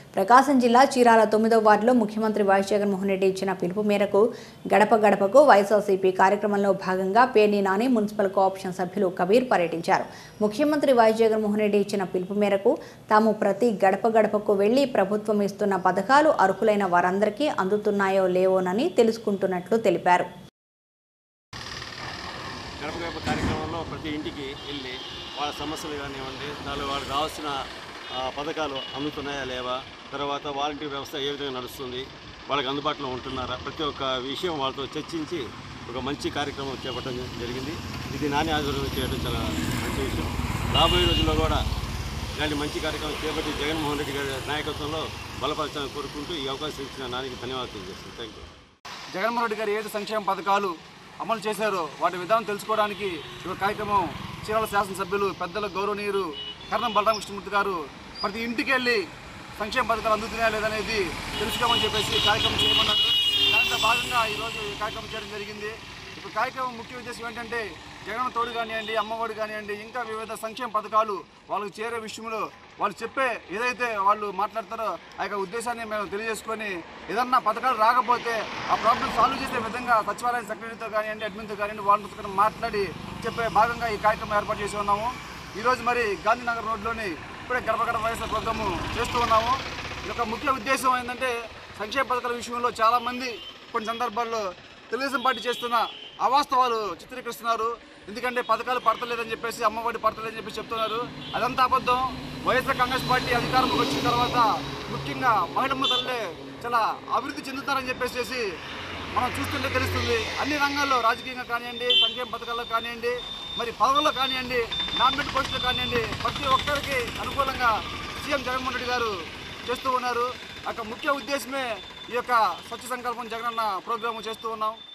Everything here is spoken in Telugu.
ప్రకాశం జిల్లా చీరాల తొమ్మిదో వార్డులో ముఖ్యమంత్రి వైఎస్ జగన్మోహన్ రెడ్డి ఇచ్చిన పిలుపు మేరకు గడప గడపకు వైఎస్ఆర్సీపీ కార్యక్రమంలో భాగంగా పేర్ని నాని మున్సిపల్ కోఆప్షన్ సభ్యులు కబీర్ పర్యటించారు ముఖ్యమంత్రి వైఎస్ జగన్మోహన్ రెడ్డి ఇచ్చిన పిలుపు మేరకు తాము ప్రతి గడప గడపకు వెళ్లి ప్రభుత్వం ఇస్తున్న పథకాలు అర్హులైన వారందరికీ అందుతున్నాయో లేవోనని తెలుసుకుంటున్నట్లు తెలిపారు గడప గడప కార్యక్రమంలో ప్రతి ఇంటికి వెళ్ళి వాళ్ళ సమస్యలు కానివ్వండి దానిలో వాళ్ళకి కావాల్సిన ఆ, పథకాలు అందుతున్నాయా లేవా తర్వాత వాలంటీర్ వ్యవస్థ ఏ విధంగా నడుస్తుంది వాళ్ళకి అందుబాటులో ఉంటున్నారా ప్రతి ఒక్క విషయం వాళ్ళతో చర్చించి ఒక మంచి కార్యక్రమం చేపట్టడం జరిగింది ఇది నాని ఆధ్వర్యంలో చేయడం చాలా మంచి విషయం రాబోయే రోజుల్లో కూడా ఇలాంటి మంచి కార్యక్రమం చేపట్టి జగన్మోహన్ రెడ్డి గారి నాయకత్వంలో బలపరచాలని కోరుకుంటూ ఈ అవకాశం ఇచ్చిన నానికి ధన్యవాదాలు తెలియజేస్తాను థ్యాంక్ యూ జగన్మోహన్ రెడ్డి గారు ఏది సంక్షేమ పథకాలు అమలు చేశారో వాటి విధానం తెలుసుకోవడానికి ఈ యొక్క కార్యక్రమం చీరాల శాసనసభ్యులు పెద్దల గౌరవనీయులు కర్ణం బలరామకృష్ణమూర్తి గారు ప్రతి ఇంటికి వెళ్ళి సంక్షేమ పథకాలు అందుతున్నాయా లేదనేది తెలుసుకోమని చెప్పేసి ఈ కార్యక్రమం చేయమన్నారు దాంట్లో భాగంగా ఈరోజు ఈ కార్యక్రమం చేయడం జరిగింది ఇప్పుడు కార్యక్రమం ముఖ్య ఉద్దేశం ఏంటంటే జగన్ తోడు కానివ్వండి అమ్మఒడి కానివ్వండి ఇంకా వివిధ సంక్షేమ పథకాలు వాళ్ళకి చేరే విషయంలో వాళ్ళు చెప్పే ఏదైతే వాళ్ళు మాట్లాడతారో ఆ యొక్క ఉద్దేశాన్ని మేము తెలియజేసుకొని ఏదన్నా పథకాలు రాకపోతే ఆ ప్రాబ్లం సాల్వ్ చేసే విధంగా సచివాలయ సెక్రటరీతో కానివ్వండి అడ్మిన్తో కానివ్వండి వాళ్ళతో మాట్లాడి చెప్పే భాగంగా ఈ కార్యక్రమం ఏర్పాటు చేసి ఉన్నాము ఈరోజు మరి గాంధీనగర్ రోడ్లోని ఇప్పుడే గడప గడప వయసు ప్రోగ్రాము చేస్తూ ఉన్నాము ఈ యొక్క ముఖ్య ఉద్దేశం ఏంటంటే సంక్షేమ పథకాల విషయంలో చాలామంది కొన్ని సందర్భాల్లో తెలుగుదేశం పార్టీ చేస్తున్న అవాస్తవాలు చిత్రీకరిస్తున్నారు ఎందుకంటే పథకాలు పడతలేదని చెప్పేసి అమ్మఒడి పడతలేదని చెప్పి చెప్తున్నారు అదంతా అబద్ధం వైఎస్ఆర్ కాంగ్రెస్ పార్టీ అధికారంలోకి వచ్చిన తర్వాత ముఖ్యంగా మహిళమ్మ తల్లే చాలా అభివృద్ధి చెందుతారని చెప్పేసి మనం చూస్తుంటే తెలుస్తుంది అన్ని రంగాల్లో రాజకీయంగా కానివ్వండి సంక్షేమ పథకాల్లో కానివ్వండి మరి పదవుల్లో కానివ్వండి నామినేట్ పోస్టులు కానివ్వండి ప్రతి ఒక్కరికి అనుకూలంగా సీఎం జగన్మోహన్ రెడ్డి గారు చేస్తూ ఉన్నారు అక్కడ ముఖ్య ఉద్దేశమే ఈ యొక్క స్వచ్ఛ సంకల్పం జగనన్న ప్రోగ్రాము చేస్తూ ఉన్నాం